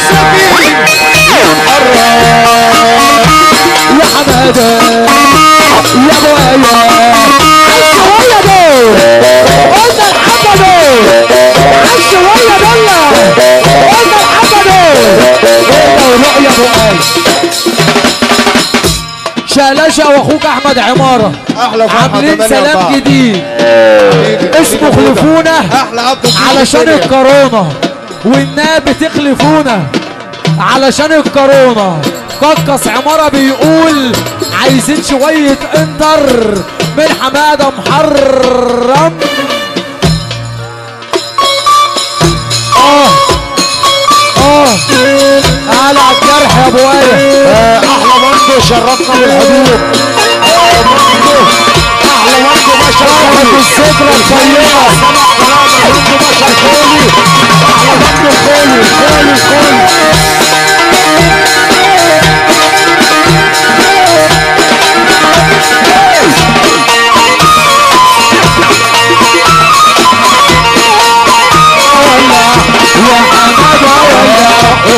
سفينة يا حماده يا ابويا عالشوية دول قلنا الحبة دول عالشوية دول قلنا الحبة دول قلنا ورؤيا ابو قال شالشة واخوك احمد عمارة احلى فرحة عاملين 8 سلام أربعة. جديد حبيبي. اسمه حبيبي فودة. خلفونا احلى عبد الجليل علشان الدنيا. الكورونا والناس بتخلفونا علشان الكورونا كاكس عمارة بيقول عايزين شوية انتر من حمادة محرم اه اه على الجرح يا ابو ايه آه، احلى مندو شرفنا بالحضور آه، مندو احلى مندو بشر صاحب كولي الذكرى الطيبة سمع كلامه مندو بشر كولي احلى مندو كولي كولي كولي يا حمادة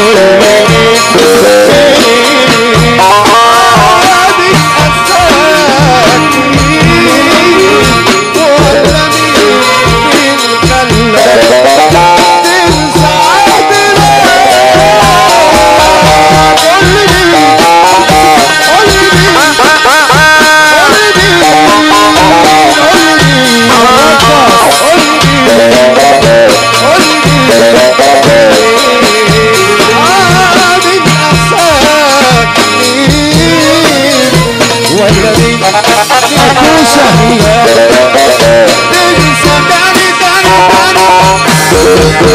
والذي أكوشة تنسى تاني تاني تاني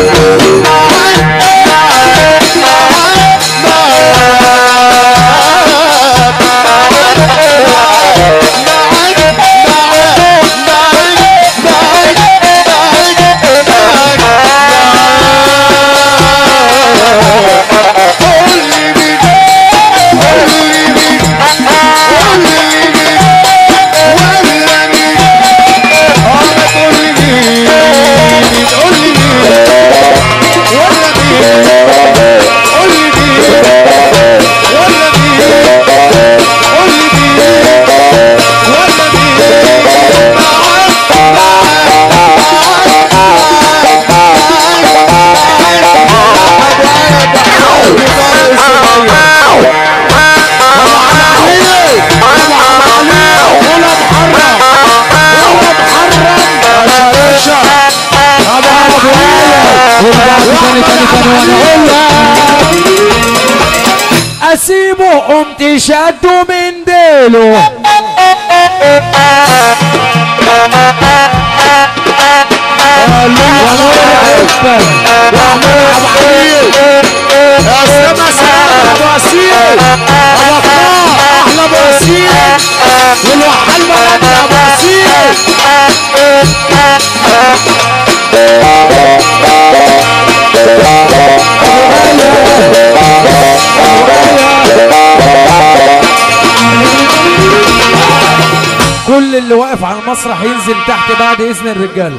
تاني تاني تاني وانا اقول لك اسيبه قمت شده من ديله كل اللي واقف على المسرح ينزل تحت بعد اذن الرجاله